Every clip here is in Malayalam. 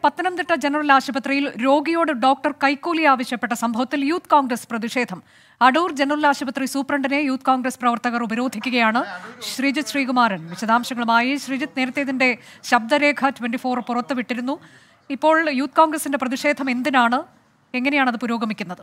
പത്തനംതിട്ട ജനറൽ ആശുപത്രിയിൽ രോഗിയോട് ഡോക്ടർ കൈക്കൂലി ആവശ്യപ്പെട്ട സംഭവത്തിൽ യൂത്ത് കോൺഗ്രസ് പ്രതിഷേധം അടൂർ ജനറൽ ആശുപത്രി സൂപ്രണ്ടിനെ യൂത്ത് കോൺഗ്രസ് പ്രവർത്തകർ ഉപരോധിക്കുകയാണ് ശ്രീജിത്ത് ശ്രീകുമാരൻ വിശദാംശങ്ങളുമായി ശ്രീജിത്ത് നേരത്തെ ഇതിന്റെ ശബ്ദരേഖ ട്വന്റി ഫോർ പുറത്തുവിട്ടിരുന്നു ഇപ്പോൾ യൂത്ത് കോൺഗ്രസിന്റെ പ്രതിഷേധം എന്തിനാണ് എങ്ങനെയാണ് അത് പുരോഗമിക്കുന്നത്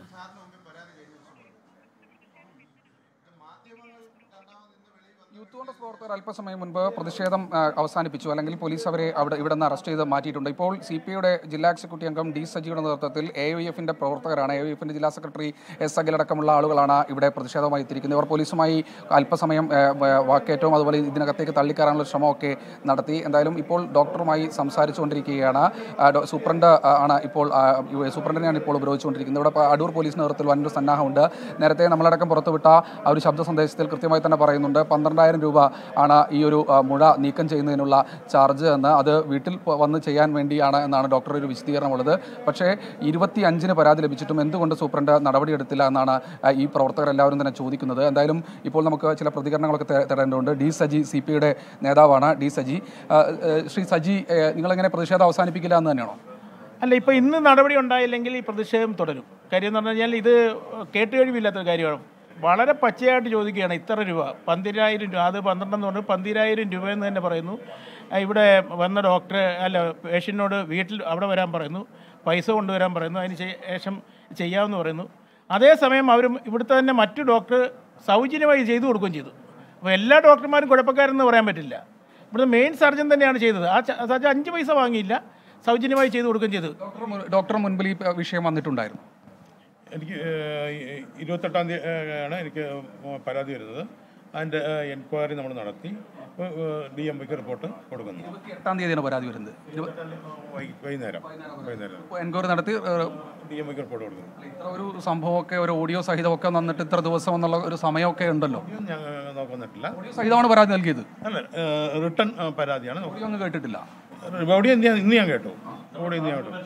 യൂത്ത് കോൺഗ്രസ് പ്രവർത്തകർ അല്പസമയം മുൻപ് പ്രതിഷേധം ആ, അവസാനിപ്പിച്ചു അല്ലെങ്കിൽ പോലീസ് അവരെ അവിടെ ഇവിടെ നിന്ന് അറസ്റ്റ് ചെയ്ത് മാറ്റിയിട്ടുണ്ട് ഇപ്പോൾ സി പി ഐയുടെ ജില്ലാ എക്സിക്യൂട്ടീവ് അംഗം ഡി സജിയുടെ നേതൃത്വത്തിൽ എ യു എഫിന്റെ പ്രവർത്തകരാണ് എ യു എഫിന്റെ ജില്ലാ സെക്രട്ടറി എസ് അഖിലടക്കമുള്ള ആളുകളാണ് ഇവിടെ പ്രതിഷേധവുമായി എത്തിയിരിക്കുന്നത് ഇവർ പോലീസുമായി അല്പസമയം ആ, വ- വാക്കേറ്റവും അതുപോലെ ഇതിനകത്തേക്ക് തള്ളിക്കയറാനുള്ള ശ്രമമൊക്കെ നടത്തി എന്തായാലും ഇപ്പോൾ ഡോക്ടറുമായി സംസാരിച്ചുകൊണ്ടിരിക്കുകയാണ് ആ, ഡോ- സൂപ്രണ്ട് ആ, ആണ് ഇപ്പോൾ ആ, യു- സൂപ്രണ്ടിനെയാണ് ഇപ്പോൾ ഉപരോധിച്ചുകൊണ്ടിരിക്കുന്നത് ഇവിടെ ഇപ്പോൾ അടൂർ പോലീസ് നേതൃത്വത്തിൽ വനൊരു സന്നാഹമുണ്ട് നേരത്തെ നമ്മളടക്കം പുറത്തുവിട്ട ആ ഒരു ശബ്ദ സന്ദേശത്തിൽ കൃത്യമായി തന്നെ പറയുന്നുണ്ട് പന്ത്രണ്ടായിരം രൂപ ആണ് ഈ ഒരു ആ, മുഴ നീക്കം ചെയ്യുന്നതിനുള്ള ചാർജ് എന്ന് അത് വീട്ടിൽ പ- വന്ന് ചെയ്യാൻ വേണ്ടിയാണ് എന്നാണ് ഡോക്ടർ ഒരു വിശദീകരണമുള്ളത് പക്ഷേ ഇരുപത്തി അഞ്ചിന് പരാതി ലഭിച്ചിട്ടും എന്തുകൊണ്ട് സൂപ്രണ്ട് നടപടിയെടുത്തില്ല എന്നാണ് ആ, ഈ പ്രവർത്തകർ എല്ലാവരും തന്നെ ചോദിക്കുന്നത് എന്തായാലും ഇപ്പോൾ നമുക്ക് ചില പ്രതികരണങ്ങളൊക്കെ തേ- തേടേണ്ടതുണ്ട് ഡി സജി സി പി യുടെ നേതാവാണ് ഡി സജി ആ, ഏ, ശ്രീ സജി ഏ, നിങ്ങളെങ്ങനെ പ്രതിഷേധം അവസാനിപ്പിക്കില്ല എന്ന് തന്നെയാണോ അല്ല ഇപ്പോൾ ഇന്ന് നടപടി ഉണ്ടായില്ലെങ്കിൽ ഈ പ്രതിഷേധം തുടരും കാര്യം എന്ന് പറഞ്ഞു കഴിഞ്ഞാൽ ഇത് കേട്ടുകഴിവില്ലാത്തൊരു കാര്യമാണ് വളരെ പച്ചയായിട്ട് ചോദിക്കുകയാണ് ഇത്ര രൂപ പന്തിരായിരം രൂപ അത് പന്ത്രണ്ടെന്ന് പറഞ്ഞു പന്തിരായിരം രൂപ എന്ന് തന്നെ പറയുന്നു ആ, ഇവിടെ വന്ന ഡോക്ടർ അല്ല പേഷ്യൻറ്റിനോട് വീട്ടിൽ അവിടെ വരാൻ പറയുന്നു പൈസ കൊണ്ടുവരാൻ പറയുന്നു അതിന് ശേഷം ചെയ്യാമെന്ന് പറയുന്നു അതേസമയം അവർ ഇവിടുത്തെ തന്നെ മറ്റു ഡോക്ടർ സൗജന്യമായി ചെയ്തു കൊടുക്കുകയും ചെയ്തു അപ്പോൾ എല്ലാ ഡോക്ടർമാരും കുഴപ്പക്കാരെന്ന് പറയാൻ പറ്റില്ല ഇവിടുത്തെ മെയിൻ സർജൻ തന്നെയാണ് ചെയ്തത് ആ ച- സർജൻ അഞ്ച് പൈസ വാങ്ങിയില്ല സൗജന്യമായി ചെയ്തു കൊടുക്കുകയും ചെയ്തു ഡോക്ടർ മു- ഡോക്ടർ മുൻപിൽ ഈ വിഷയം വന്നിട്ടുണ്ടായിരുന്നു എനിക്ക് ഏഹ്, ഈ- ഇരുപത്തെട്ടാം തീയതി ഏഹ്, ആണ് എനിക്ക് പരാതി വരുന്നത് അതിൻ്റെ എൻക്വയറി നമ്മൾ നടത്തി ഡി എം പിക്ക് റിപ്പോർട്ട് കൊടുക്കുന്നു എട്ടാം തീയതിയാണ് പരാതി വരുന്നത് ഇരുപ- വൈ- വൈകുന്നേരം വൈകുന്നേരം എൻക്വയറി നടത്തി ഏഹ്, ഡി എം പിക്ക് റിപ്പോർട്ട് കൊടുക്കുന്നു ഇത്ര ഒരു സംഭവമൊക്കെ ഒരു ഓഡിയോ സഹിതമൊക്കെ വന്നിട്ട് ഇത്ര ദിവസം എന്നുള്ള ഒരു സമയമൊക്കെ ഉണ്ടല്ലോ ഇത് ഞാൻ നോക്കുന്നിട്ടില്ല ഓഡിയോ സഹിതമാണ് പരാതി നൽകിയത് അല്ല റിട്ടേൺ പരാതിയാണ് ഓഡിയോ ഒന്നും കേട്ടിട്ടില്ല ഓഡിയോ ഇന്ന് ഞാൻ- ഇന്ന് ഞാൻ കേട്ടു ഓഡിയോ ഇന്ന് ഞാൻ കേട്ടു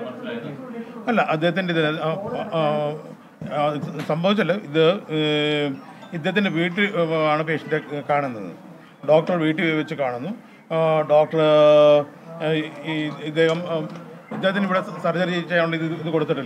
അല്ല അദ്ദേഹത്തിൻ്റെ ഇത് ആ, ആ, ആ, സംഭവിച്ചല്ല ഇത് ഏഹ്, ഇദ്ദേഹത്തിൻ്റെ വീട്ടിൽ ആണ് പേഷ്യൻ്റെ കാണുന്നത് ഡോക്ടർ വീട്ടിൽ വെച്ച് കാണുന്നു ആ, ഡോക്ടർ ഏഹ്, ഈ ഇദ്ദേഹം ആ, ഇദ്ദേഹത്തിന് ഇവിടെ സർജറി ചെയ്യാനുള്ള ഇത് ഇത് കൊടുത്തിട്ടില്ല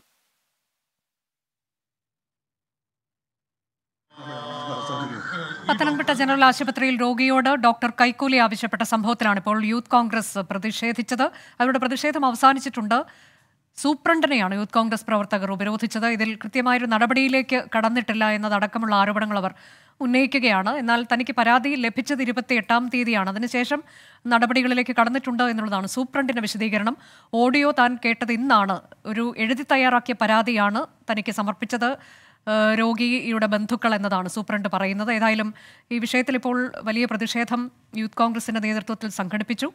പത്തനംതിട്ട ജനറൽ ആശുപത്രിയിൽ രോഗിയോട് ഡോക്ടർ കൈക്കൂലി ആവശ്യപ്പെട്ട സംഭവത്തിലാണ് ഇപ്പോൾ യൂത്ത് കോൺഗ്രസ് പ്രതിഷേധിച്ചത് അവരുടെ പ്രതിഷേധം അവസാനിച്ചിട്ടുണ്ട് സൂപ്രണ്ടിനെയാണ് യൂത്ത് കോൺഗ്രസ് പ്രവർത്തകർ ഉപരോധിച്ചത് ഇതിൽ കൃത്യമായൊരു നടപടിയിലേക്ക് കടന്നിട്ടില്ല എന്നതടക്കമുള്ള ആരോപണങ്ങൾ അവർ ഉന്നയിക്കുകയാണ് എന്നാൽ തനിക്ക് പരാതി ലഭിച്ചത് ഇരുപത്തി എട്ടാം തീയതിയാണ് അതിനുശേഷം നടപടികളിലേക്ക് കടന്നിട്ടുണ്ട് എന്നുള്ളതാണ് സൂപ്രണ്ടിന്റെ വിശദീകരണം ഓഡിയോ താൻ കേട്ടത് ഇന്നാണ് ഒരു എഴുതി തയ്യാറാക്കിയ പരാതിയാണ് തനിക്ക് സമർപ്പിച്ചത് ഏഹ് രോഗിയുടെ ബന്ധുക്കൾ എന്നതാണ് സൂപ്രണ്ട് പറയുന്നത് ഏതായാലും ഈ വിഷയത്തിൽ ഇപ്പോൾ വലിയ പ്രതിഷേധം യൂത്ത് കോൺഗ്രസിന്റെ നേതൃത്വത്തിൽ സംഘടിപ്പിച്ചു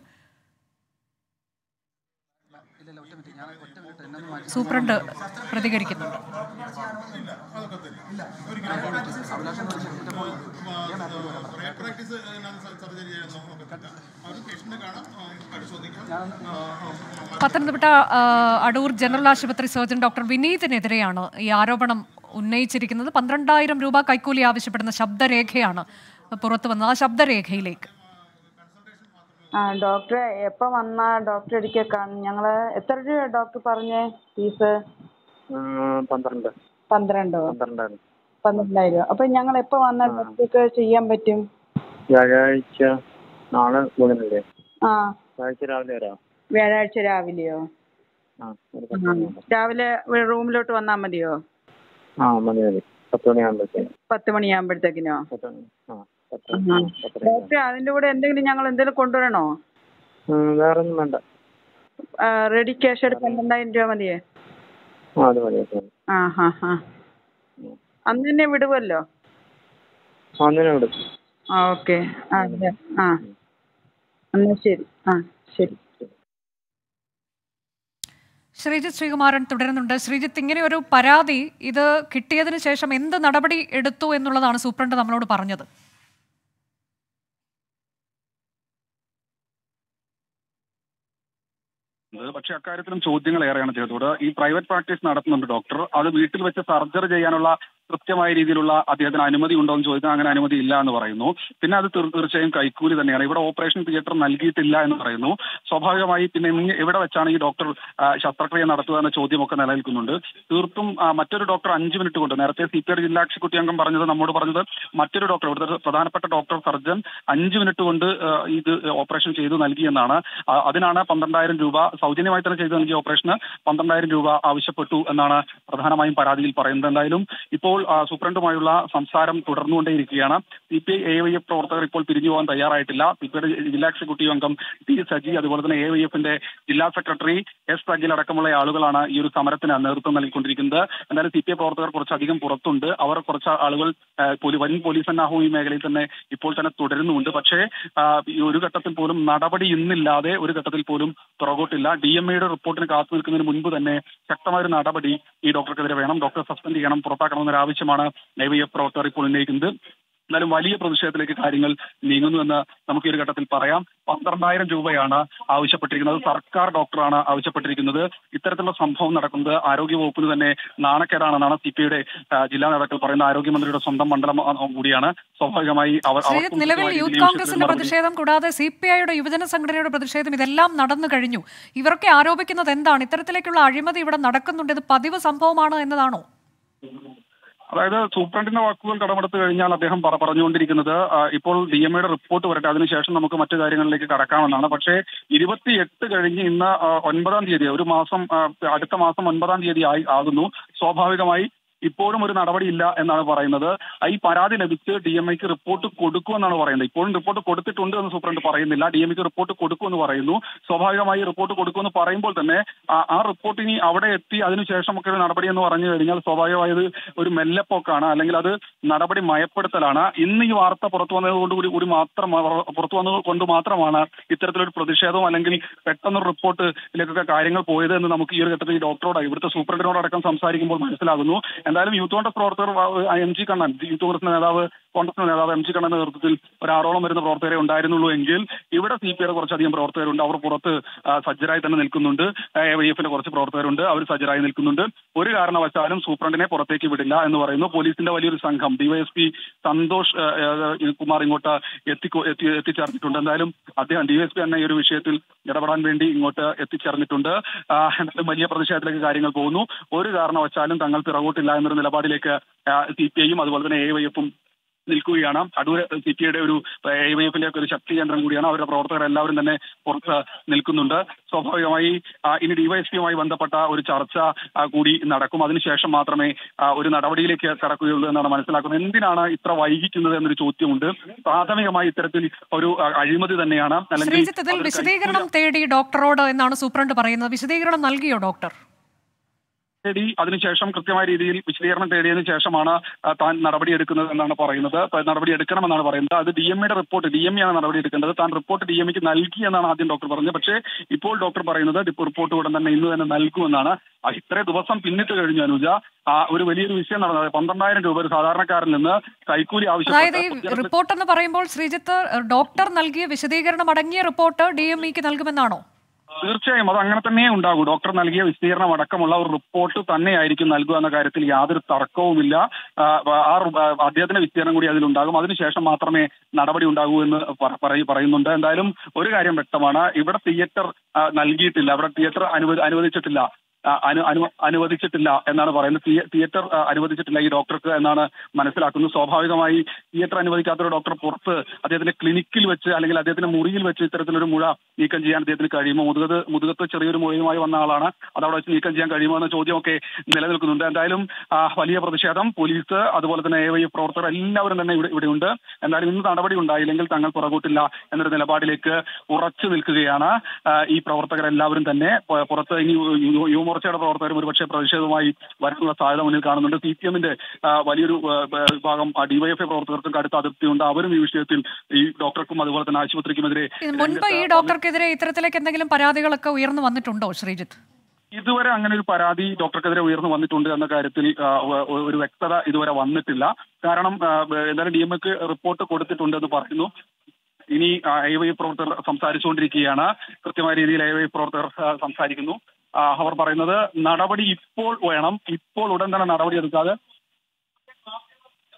സൂപ്രണ്ട് പ്രതികരിക്കുന്നുണ്ട് പത്തനംതിട്ട ആ, അടൂർ ജനറൽ ആശുപത്രി സർജൻ ഡോക്ടർ വിനീതിനെതിരെയാണ് ഈ ആരോപണം ഉന്നയിച്ചിരിക്കുന്നത് പന്ത്രണ്ടായിരം രൂപ കൈക്കൂലി ആവശ്യപ്പെടുന്ന ശബ്ദരേഖയാണ് പുറത്തു വന്നത് ആ ശബ്ദരേഖയിലേക്ക് ആ ഡോക്ടറെ എപ്പോൾ വന്നാ ഡോക്ടറെ ഒരിക്കൽ കാണും ഞങ്ങൾ എത്ര രൂപ ഡോക്ടർ പറഞ്ഞേ ഫീസ് പന്ത്രണ്ട് പന്ത്രണ്ടോ പന്ത്രണ്ടായിരുന്നു പന്ത്രണ്ടായിരം അപ്പൊ ഞങ്ങൾ എപ്പോൾ വന്നാൽ ഡോക്ടർക്ക് ചെയ്യാൻ പറ്റും വ്യാഴാഴ്ച നാളെ ബുധനല്ലേ ആ വ്യാഴാഴ്ച രാവിലെ വരാം വ്യാഴാഴ്ച രാവിലെയോ ആ ഒരു ആ. പത്ത് മണിയാകുമ്പോൾ രാവിലെ റൂമിലോട്ട് വന്നാൽ മതിയോ ആ മതി മതി പത്ത് മണിയാകുമ്പോഴത്തേക്ക് പത്ത് മണിയാകുമ്പോഴത്തേക്കിനോ പത്ത് മണി ആ പത്ത് ആ. ആ, പത്തര ഡോക്ടറെ അതിന്റെ കൂടെ എന്തെങ്കിലും ഞങ്ങൾ എന്തെങ്കിലും കൊണ്ടുവരണോ ഉം, വേറെ ഒന്നും വേണ്ട റെഡി ക്യാഷ് എടുത്ത് പന്ത്രണ്ടായിരം രൂപ മതിയേ ആ അത് മതി അത് മതി ആ ഹാ ഹാ അന്ന് തന്നെ വിടുവല്ലോ ആ ഒന്നിനെ വിടും ആ ഓക്കെ ആ അതെ ആ എന്നാൽ ശരി ആ ശരി ശ്രീജിത്ത് ശ്രീകുമാരൻ തുടരുന്നുണ്ട് ശ്രീജിത്ത് ഇങ്ങനെ ഒരു പരാതി ഇത് കിട്ടിയതിന് ശേഷം എന്ത് നടപടി എടുത്തു എന്നുള്ളതാണ് സൂപ്രണ്ട് നമ്മളോട് പറഞ്ഞത് ഇത് പക്ഷേ അക്കാര്യത്തിലും ചോദ്യങ്ങൾ ഏറെയാണ് അദ്ദേഹത്തോട് ഈ പ്രൈവറ്റ് പ്രാക്ടീസ് നടത്തുന്നുണ്ട് ഡോക്ടർ അത് വീട്ടിൽ വെച്ച് സർജറി ചെയ്യാനുള്ള കൃത്യമായ രീതിയിലുള്ള അദ്ദേഹത്തിന് അനുമതി ഉണ്ടോ എന്ന് ചോദിച്ചാൽ അങ്ങനെ അനുമതി ഇല്ല എന്ന് പറയുന്നു പിന്നെ അത് തീർ- തീർച്ചയായും കൈക്കൂലി തന്നെയാണ് ഇവിടെ ഓപ്പറേഷൻ തിയേറ്റർ നൽകിയിട്ടില്ല എന്ന് പറയുന്നു സ്വാഭാവികമായി പിന്നെ ഇനി എവിടെ വെച്ചാണ് ഈ ഡോക്ടർ ആ, ശസ്ത്രക്രിയ നടത്തുക എന്ന ചോദ്യമൊക്കെ നിലനിൽക്കുന്നുണ്ട് തീർത്തും ആ, മറ്റൊരു ഡോക്ടർ അഞ്ച് മിനിറ്റ് കൊണ്ട് നേരത്തെ സി പി ഐ ജില്ലാ എക്സിക്യൂട്ടീവ് അംഗം പറഞ്ഞത് നമ്മോട് പറഞ്ഞത് മറ്റൊരു ഡോക്ടർ ഇവിടുത്തെ ഒരു പ്രധാനപ്പെട്ട ഡോക്ടർ സർജൻ അഞ്ച് മിനിറ്റ് കൊണ്ട് ആ, ഇത് ഓപ്പറേഷൻ ചെയ്തു നൽകിയെന്നാണ് ആ, അതിനാണ് പന്ത്രണ്ടായിരം രൂപ സൗജന്യമായി തന്നെ ചെയ്തു നൽകിയ ഓപ്പറേഷന് പന്ത്രണ്ടായിരം രൂപ ആവശ്യപ്പെട്ടു എന്നാണ് പ്രധാനമായും പരാതിയിൽ പറയുന്നത് എന്തായാലും ഇപ്പോൾ ആ, സൂപ്രണ്ടുമായുള്ള സംസാരം തുടർന്നുകൊണ്ടേയിരിക്കുകയാണ് C P I A Y F പ്രവർത്തകർ ഇപ്പോൾ പിരിഞ്ഞു പോകാൻ തയ്യാറായിട്ടില്ല സി പി ഐയുടെ ജില്ലാ എക്സിക്യൂട്ടീവ് അംഗം ടി സജി അതുപോലെ തന്നെ എ വൈ എഫിന്റെ ജില്ലാ സെക്രട്ടറി എസ് സജിൽ അടക്കമുള്ള ആളുകളാണ് ഈ ഒരു സമരത്തിന് നേതൃത്വം നൽകിക്കൊണ്ടിരിക്കുന്നത് എന്തായാലും സി പി ഐ പ്രവർത്തകർ കുറച്ചധികം പുറത്തുണ്ട് അവർ കുറച്ച് ആളുകൾ ആ, പോലീ- വൻ പോലീസ് സന്നാഹവും ഈ മേഖലയിൽ തന്നെ ഇപ്പോൾ തന്നെ തുടരുന്നുമുണ്ട് പക്ഷേ ആ, ഈ ഒരു ഘട്ടത്തിൽ പോലും നടപടി ഇന്നില്ലാതെ ഒരു ഘട്ടത്തിൽ പോലും പുറകോട്ടില്ല ഡി എം എയുടെ റിപ്പോർട്ടിന് കാത്തു നിൽക്കുന്നതിന് മുൻപ് തന്നെ ശക്തമായ ഒരു നടപടി ഈ ഡോക്ടർക്കെതിരെ വേണം ഡോക്ടറെ സസ്പെൻഡ് ചെയ്യണം പുറത്താക്കണമെന്നൊരു ആവശ്യമാണ് ഐ എഫ് പ്രവർത്തകർ ഇപ്പോൾ ഉന്നയിക്കുന്നത് എന്നാലും വലിയ പ്രതിഷേധത്തിലേക്ക് കാര്യങ്ങൾ നീങ്ങുന്നുവെന്ന് നമുക്ക് ഈ ഒരു ഘട്ടത്തിൽ പറയാം പന്ത്രണ്ടായിരം രൂപയാണ് ആവശ്യപ്പെട്ടിരിക്കുന്നത് സർക്കാർ ഡോക്ടറാണ് ആവശ്യപ്പെട്ടിരിക്കുന്നത് ഇത്തരത്തിലുള്ള സംഭവം നടക്കുന്നത് ആരോഗ്യ വകുപ്പിന് തന്നെ നാണക്കേടാണെന്നാണ് സി പി ഐയുടെ ജില്ലാ നേതാക്കൾ പറയുന്ന ആരോഗ്യമന്ത്രിയുടെ സ്വന്തം മണ്ഡലം ആ, കൂടിയാണ് സ്വാഭാവികമായി അവർ ശ്രീജിത്ത് അവർക്കും നിലവിൽ കൃത്യമായ യൂത്ത് രീതിയിൽ ഈ കോൺഗ്രസിന്റെ വിഷയത്തിൽ മറുപടി- പ്രതിഷേധം കൂടാതെ സി പി ഐയുടെ യുവജന സംഘടനയുടെ പ്രതിഷേധം ഇതെല്ലാം നടന്നു കഴിഞ്ഞു ഇവരൊക്കെ ആരോപിക്കുന്നത് എന്താണ് ഇത്തരത്തിലേക്കുള്ള അഴിമതി ഇവിടെ നടക്കുന്നുണ്ട് ഇത് പതിവ് സംഭവമാണ് എന്നതാണോ അതായത് സൂപ്രണ്ടിന്റെ വാക്കുകൾ കടമെടുത്ത് കഴിഞ്ഞാൽ അദ്ദേഹം പറ- പറഞ്ഞുകൊണ്ടിരിക്കുന്നത് ആ, ഇപ്പോൾ ഡി എം എയുടെ റിപ്പോർട്ട് വരട്ടെ അതിനുശേഷം നമുക്ക് മറ്റു കാര്യങ്ങളിലേക്ക് കടക്കാമെന്നാണ് പക്ഷേ ഇരുപത്തിയെട്ട് കഴിഞ്ഞ് ഇന്ന് ആ, ഒൻപതാം തീയതി ഒരു മാസം ആ, അടുത്ത മാസം ഒൻപതാം തീയതി ആയി ആകുന്നു സ്വാഭാവികമായി ഇപ്പോഴും ഒരു നടപടിയില്ല എന്നാണ് പറയുന്നത് ആ, ഈ പരാതി ലഭിച്ച് ഡി എം ഐക്ക് റിപ്പോർട്ട് കൊടുക്കുമെന്നാണ് പറയുന്നത് ഇപ്പോഴും റിപ്പോർട്ട് കൊടുത്തിട്ടുണ്ട് എന്ന് സൂപ്രണ്ട് പറയുന്നില്ല ഡി എം ഐക്ക് റിപ്പോർട്ട് കൊടുക്കുമെന്ന് പറയുന്നു സ്വാഭാവികമായി റിപ്പോർട്ട് കൊടുക്കുമെന്ന് പറയുമ്പോൾ തന്നെ ആ- ആ റിപ്പോർട്ട് ഇനി അവിടെ എത്തി അതിനുശേഷമൊക്കെ ഒരു നടപടി എന്ന് പറഞ്ഞു കഴിഞ്ഞാൽ സ്വാഭാവികമായി അത് ഒരു മെല്ലെപ്പോക്കാണ് അല്ലെങ്കിൽ അത് നടപടി മയപ്പെടുത്തലാണ് ഇന്ന് ഈ വാർത്ത പുറത്തു വന്നതുകൊണ്ട് കൂടി കൂടി മാത്രം പുറത്തു വന്നത് കൊണ്ട് മാത്രമാണ് ഇത്തരത്തിലൊരു പ്രതിഷേധവും അല്ലെങ്കിൽ പെട്ടെന്നൊരു റിപ്പോർട്ടിലേക്കൊക്കെ കാര്യങ്ങൾ പോയത് എന്ന് നമുക്ക് ഈ ഒരു ഘട്ടത്തിൽ ഈ ഡോക്ടറോട് ഇവിടുത്തെ സൂപ്രണ്ടിനോടക്കം സംസാരിക്കുമ്പോൾ മനസ്സിലാകുന്നു എന്തായാലും യൂത്ത് കോൺഗ്രസ് പ്രവർത്തകർ ആ, എം ജി കണ്ണൻ യൂത്ത് കോൺഗ്രസിന്റെ നേതാവ് കോൺഗ്രസിന്റെ നേതാവ് എം ജി കണ്ണന്റെ നേതൃത്വത്തിൽ ഒരു ആറോളം വരുന്ന പ്രവർത്തകരെ ഉണ്ടായിരുന്നുള്ളൂ എങ്കിൽ ഇവിടെ സി പി ഐയുടെ കുറച്ചധികം പ്രവർത്തകരുണ്ട് അവർ പുറത്ത് ആ, സജ്ജരായി തന്നെ നിൽക്കുന്നുണ്ട് എ വൈ എഫിന്റെ കുറച്ച് പ്രവർത്തകരുണ്ട് അവർ സജ്ജരായി നിൽക്കുന്നുണ്ട് ഒരു കാരണവശാലും സൂപ്രണ്ടിനെ പുറത്തേക്ക് വിടില്ല എന്ന് പറയുന്നു പോലീസിന്റെ വലിയൊരു സംഘം ഡിവൈഎസ്പി സന്തോഷ് ആ, ആ, കുമാർ ഇങ്ങോട്ട് എത്തിക്കോ എത്തി എത്തിച്ചേർന്നിട്ടുണ്ട് എന്തായാലും അദ്ദേഹം ഡിവൈഎസ്പി തന്നെ ഈ ഒരു വിഷയത്തിൽ ഇടപെടാൻ വേണ്ടി ഇങ്ങോട്ട് എത്തിച്ചേർന്നിട്ടുണ്ട് ആ, എന്തായാലും വലിയ പ്രതിഷേധത്തിലേക്ക് കാര്യങ്ങൾ പോകുന്നു ഒരു കാരണവശാലും തങ്ങൾ പിറകോട്ടില്ല എന്നൊരു നിലപാടിലേക്ക് സി പി ഐയും അതുപോലെ തന്നെ എ വൈ എഫും നിൽക്കുകയാണ് അടൂർ സി പി ഐയുടെ ഒരു എ വൈ എഫിന്റെ ഒരു ശക്തി കേന്ദ്രം കൂടിയാണ് അവരുടെ പ്രവർത്തകർ എല്ലാവരും തന്നെ പുറത്ത് നിൽക്കുന്നുണ്ട് സ്വാഭാവികമായി ആ, ഇനി ഡിവൈഎസ്പിയുമായി ബന്ധപ്പെട്ട ഒരു ചർച്ച ആ, കൂടി നടക്കും അതിനുശേഷം മാത്രമേ ആ, ഒരു നടപടിയിലേക്ക് കടക്കുകയുള്ളൂ എന്നാണ് മനസ്സിലാക്കുന്നത് എന്തിനാണ് ഇത്ര വൈകിക്കുന്നത് എന്നൊരു ചോദ്യമുണ്ട് പ്രാഥമികമായി ഇത്തരത്തിൽ ഒരു ആ, അഴിമതി തന്നെയാണ് ശ്രീജിത്ത് ഇതിൽ അതൊരു വിശദീകരണം തേടി ഡോക്ടറോട് എന്നാണ് സൂപ്രണ്ട് പറയുന്നത് വിശദീകരണം നൽകിയോ ഡോക്ടർ തേടി അതിനുശേഷം കൃത്യമായ രീതിയിൽ വിശദീകരണം തേടിയതിനു ശേഷമാണ് ആ, താൻ നടപടിയെടുക്കുന്നത് എന്നാണ് പറയുന്നത് അപ്പോൾ നടപടി എടുക്കണമെന്നാണ് പറയുന്നത് അത് ഡി എം എയുടെ റിപ്പോർട്ട് ഡി എം ആണ് നടപടി എടുക്കേണ്ടത് താൻ റിപ്പോർട്ട് ഡി എം നൽകി എന്നാണ് ആദ്യം ഡോക്ടർ പറഞ്ഞത് പക്ഷേ ഇപ്പോൾ ഡോക്ടർ പറയുന്നത് ഇപ്പോൾ റിപ്പോർട്ട് ഉടൻ തന്നെ ഇന്ന് തന്നെ നൽകുമെന്നാണ് ആ, ഇത്രയും ദിവസം പിന്നിട്ട് കഴിഞ്ഞു അനുജ ആ ഒരു വലിയൊരു വിഷയം നടന്നത് പന്ത്രണ്ടായിരം രൂപ ഒരു സാധാരണക്കാരിൽ നിന്ന് കൈക്കൂലി അതായത് ഈ ആവശ്യപ്പെട്ടു റിപ്പോർട്ട് എന്ന് പറയുമ്പോൾ ശ്രീജിത്ത് ഡോക്ടർ നൽകിയ വിശദീകരണം അടങ്ങിയ റിപ്പോർട്ട് ഡി എം ഇക്ക് നൽകുമെന്നാണോ തീർച്ചയായും അത് അങ്ങനെ തന്നെ ഉണ്ടാകൂ ഡോക്ടർ നൽകിയ വിശദീകരണം അടക്കമുള്ള ഒരു റിപ്പോർട്ട് തന്നെയായിരിക്കും നൽകുക എന്ന കാര്യത്തിൽ യാതൊരു തർക്കവുമില്ല ആ, ആ റി- ആ, അദ്ദേഹത്തിന്റെ വിശദീകരണം കൂടി അതിലുണ്ടാകും അതിനുശേഷം മാത്രമേ നടപടി ഉണ്ടാകൂ എന്ന് പറ- പറയ- പറയുന്നുണ്ട് എന്തായാലും ഒരു കാര്യം വ്യക്തമാണ് ഇവിടെ തിയേറ്റർ ആ, നൽകിയിട്ടില്ല ഇവിടെ തിയേറ്റർ അനുവദി അനുവദിച്ചിട്ടില്ല ആ, അനു അനു അനുവദിച്ചിട്ടില്ല എന്നാണ് പറയുന്നത് തിയ- തിയേറ്റർ ആ, അനുവദിച്ചിട്ടില്ല ഈ ഡോക്ടർക്ക് എന്നാണ് മനസ്സിലാക്കുന്നത് സ്വാഭാവികമായി തിയേറ്റർ അനുവദിക്കാത്ത ഒരു ഡോക്ടർ പുറത്ത് അദ്ദേഹത്തിന്റെ ക്ലിനിക്കിൽ വെച്ച് അല്ലെങ്കിൽ അദ്ദേഹത്തിന്റെ മുറിയിൽ വെച്ച് ഇത്തരത്തിലൊരു മുഴ നീക്കം ചെയ്യാൻ അദ്ദേഹത്തിന് കഴിയുമോ മുതുകത്ത് മുതുകത്ത് ചെറിയൊരു മുഴയുമായി വന്ന ആളാണ് അത് അവിടെ വെച്ച് നീക്കം ചെയ്യാൻ കഴിയുമോ എന്ന ചോദ്യമൊക്കെ നിലനിൽക്കുന്നുണ്ട് എന്തായാലും ആ, വലിയ പ്രതിഷേധം പോലീസ് അതുപോലെ തന്നെ എ വൈ പ്രവർത്തകർ എല്ലാവരും തന്നെ ഇവിടെ ഇവിടെയുണ്ട് എന്തായാലും ഇന്ന് നടപടി ഉണ്ടായില്ലെങ്കിൽ തങ്ങൾ പുറകോട്ടില്ല എന്നൊരു നിലപാടിലേക്ക് ഉറച്ചു നിൽക്കുകയാണ് ആ, ഈ പ്രവർത്തകരെല്ലാവരും തന്നെ പു- പുറത്ത് ഇനി യു- യുവമോർച്ചയുടെ പ്രവർത്തകരും ഒരുപക്ഷെ പ്രതിഷേധവുമായി വരാനുള്ള സാധ്യത മുന്നിൽ കാണുന്നുണ്ട് സി പി എമ്മിന്റെ വലിയൊരു ആ, ബ- വിഭാഗം ഡിവൈഎഫ്ഐ പ്രവർത്തകർക്കും കടുത്ത അതിർത്തിയുണ്ട് അവരും ഈ വിഷയത്തിൽ ഈ ഡോക്ടർക്കും അതുപോലെ തന്നെ ആശുപത്രിക്കുമെതിരെ ഇത് മുൻപ് ഈ ഡോക്ടർക്കെതിരെ ഇത്തരത്തിലേക്ക് എന്തെങ്കിലും പരാതികളൊക്കെ ഉയർന്നു വന്നിട്ടുണ്ടോ ശ്രീജിത്ത് ഇതുവരെ അങ്ങനെ ഒരു പരാതി ഡോക്ടർക്കെതിരെ ഉയർന്നു വന്നിട്ടുണ്ട് എന്ന കാര്യത്തിൽ ആ, ഒ- ഒ- ഒരു വ്യക്തത ഇതുവരെ വന്നിട്ടില്ല കാരണം ആ, ബ- എന്തായാലും ഡി എം എക്ക് റിപ്പോർട്ട് കൊടുത്തിട്ടുണ്ടെന്ന് പറയുന്നു ഇനി എ വൈ പ്രവർത്തകർ സംസാരിച്ചുകൊണ്ടിരിക്കുകയാണ് കൃത്യമായ രീതിയിൽ എ വൈ പ്രവർത്തകർ ആ, സംസാരിക്കുന്നു ആ, അവർ പറയുന്നത് നടപടി ഇപ്പോൾ വേണം ഇപ്പോൾ ഉടൻ തന്നെ നടപടി എടുക്കാതെ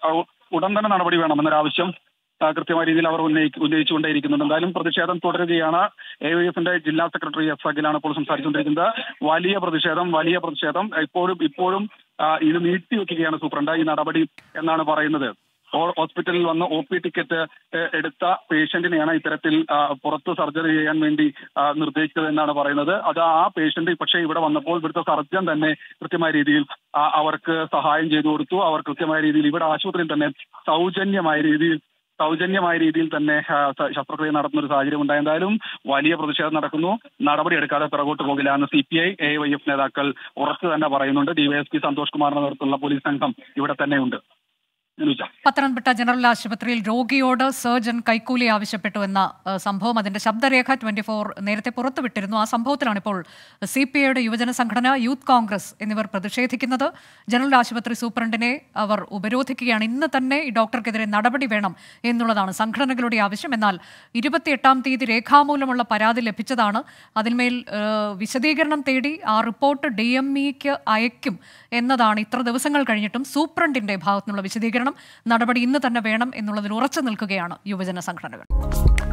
ആ, ഉടൻ തന്നെ നടപടി വേണമെന്നൊരാവശ്യം ആ, കൃത്യമായ രീതിയിൽ അവർ ഉന്നയിക്ക് ഉന്നയിച്ചുകൊണ്ടേയിരിക്കുന്നുണ്ട് എന്തായാലും പ്രതിഷേധം തുടരുകയാണ് എ യു എഫിന്റെ ജില്ലാ സെക്രട്ടറി എസ് അഖിലാണ് ഇപ്പോൾ സംസാരിച്ചുകൊണ്ടിരിക്കുന്നത് വലിയ പ്രതിഷേധം വലിയ പ്രതിഷേധം ഇപ്പോഴും ഇപ്പോഴും ആ, ഇത് നീട്ടിവെക്കുകയാണ് സൂപ്രണ്ട് ഈ നടപടി എന്നാണ് പറയുന്നത് ഹോ- ഹോസ്പിറ്റലിൽ വന്ന് ഒ പി ടിക്കറ്റ് ഏഹ്, എടുത്ത പേഷ്യന്റിനെയാണ് ഇത്തരത്തിൽ ആ, പുറത്ത് സർജറി ചെയ്യാൻ വേണ്ടി ആ, നിർദ്ദേശിച്ചത് എന്നാണ് പറയുന്നത് അത് ആ പേഷ്യന്റ് പക്ഷേ ഇവിടെ വന്നപ്പോൾ ഇവിടുത്തെ സർജൻ തന്നെ കൃത്യമായ രീതിയിൽ ആ, അവർക്ക് സഹായം ചെയ്തു കൊടുത്തു അവർ കൃത്യമായ രീതിയിൽ ഇവിടെ ആശുപത്രിയിൽ തന്നെ സൗജന്യമായ രീതിയിൽ സൗജന്യമായ രീതിയിൽ തന്നെ ആ, സ- ശസ്ത്രക്രിയ നടത്തുന്ന ഒരു സാഹചര്യം ഉണ്ടായി എന്തായാലും വലിയ പ്രതിഷേധം നടക്കുന്നു നടപടി എടുക്കാതെ പിറകോട്ട് പോകില്ല എന്ന് C P I A Y F നേതാക്കൾ ഉറച്ചു തന്നെ പറയുന്നുണ്ട് ഡിവൈഎസ്പി സന്തോഷ് കുമാറിന്റെ നേതൃത്വത്തിലുള്ള പോലീസ് സംഘം ഇവിടെ തന്നെയുണ്ട് അനുജ പത്തനംതിട്ട ജനറൽ ആശുപത്രിയിൽ രോഗിയോട് സർജൻ കൈക്കൂലി ആവശ്യപ്പെട്ടു എന്ന ഏഹ്, സംഭവം അതിന്റെ ശബ്ദരേഖ ട്വന്റി ഫോർ നേരത്തെ പുറത്തുവിട്ടിരുന്നു ആ സംഭവത്തിലാണ് ഇപ്പോൾ സി പി ഐയുടെ യുവജന സംഘടന യൂത്ത് കോൺഗ്രസ് എന്നിവർ പ്രതിഷേധിക്കുന്നത് ജനറൽ ആശുപത്രി സൂപ്രണ്ടിനെ അവർ ഉപരോധിക്കുകയാണ് ഇന്ന് തന്നെ ഈ ഡോക്ടർക്കെതിരെ നടപടി വേണം എന്നുള്ളതാണ് സംഘടനകളുടെ ആവശ്യം എന്നാൽ ഇരുപത്തിയെട്ടാം തീയതി രേഖാമൂലമുള്ള പരാതി ലഭിച്ചതാണ് അതിന്മേൽ ഏഹ്, വിശദീകരണം തേടി ആ റിപ്പോർട്ട് ഡി എം ഇക്ക് അയക്കും എന്നതാണ് ഇത്ര ദിവസങ്ങൾ കഴിഞ്ഞിട്ടും സൂപ്രണ്ടിന്റെ ഭാഗത്തുനിന്നുള്ള വിശദീകരണം നടപടി ഇന്ന് തന്നെ വേണം എന്നുള്ളതിൽ ഉറച്ചു നിൽക്കുകയാണ് യുവജന സംഘടനകൾ